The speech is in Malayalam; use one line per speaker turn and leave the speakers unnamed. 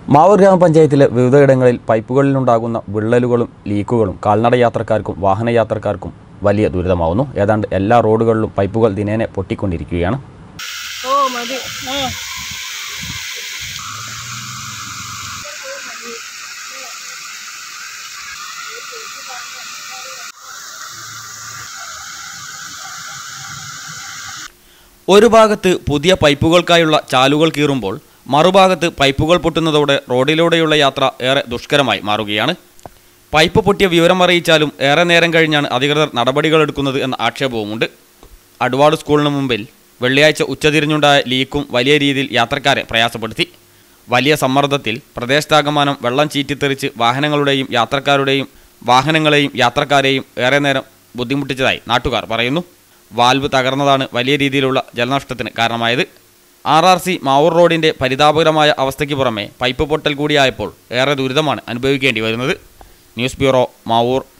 മാവൂർ ഗ്രാമപഞ്ചായത്തിലെ വിവിധയിടങ്ങളിൽ പൈപ്പുകളിലുണ്ടാകുന്ന വിള്ളലുകളും ലീക്കുകളും കാൽനട യാത്രക്കാർക്കും വാഹനയാത്രക്കാർക്കും വലിയ ദുരിതമാവുന്നു ഏതാണ്ട് എല്ലാ റോഡുകളിലും പൈപ്പുകൾ ദിനേനെ പൊട്ടിക്കൊണ്ടിരിക്കുകയാണ്
ഓ മതി ആ
ഒരു ഭാഗത്ത് പുതിയ പൈപ്പുകൾക്കായുള്ള ചാലുകൾ കീറുമ്പോൾ മറുഭാഗത്ത് പൈപ്പുകൾ പൊട്ടുന്നതോടെ റോഡിലൂടെയുള്ള യാത്ര ഏറെ ദുഷ്കരമായി മാറുകയാണ് പൈപ്പ് പൊട്ടിയ വിവരം അറിയിച്ചാലും ഏറെ നേരം കഴിഞ്ഞാണ് അധികൃതർ നടപടികളെടുക്കുന്നത് എന്ന ആക്ഷേപവുമുണ്ട് അഡ്വാർഡ് സ്കൂളിന് മുമ്പിൽ വെള്ളിയാഴ്ച ഉച്ചതിരിഞ്ഞുണ്ടായ ലീക്കും വലിയ രീതിയിൽ യാത്രക്കാരെ പ്രയാസപ്പെടുത്തി വലിയ സമ്മർദ്ദത്തിൽ പ്രദേശത്താകമാനം വെള്ളം ചീറ്റിത്തെറിച്ച് വാഹനങ്ങളുടെയും യാത്രക്കാരുടെയും വാഹനങ്ങളെയും യാത്രക്കാരെയും ഏറെ നേരം ബുദ്ധിമുട്ടിച്ചതായി നാട്ടുകാർ പറയുന്നു വാൽവ് തകർന്നതാണ് വലിയ രീതിയിലുള്ള ജലനഷ്ടത്തിന് കാരണമായത് ആർ ആർ സി മാവൂർ റോഡിൻ്റെ പരിതാപകരമായ അവസ്ഥയ്ക്ക് പുറമെ പൈപ്പ് പൊട്ടൽ കൂടിയായപ്പോൾ ഏറെ ദുരിതമാണ് അനുഭവിക്കേണ്ടി വരുന്നത് ന്യൂസ് ബ്യൂറോ മാവൂർ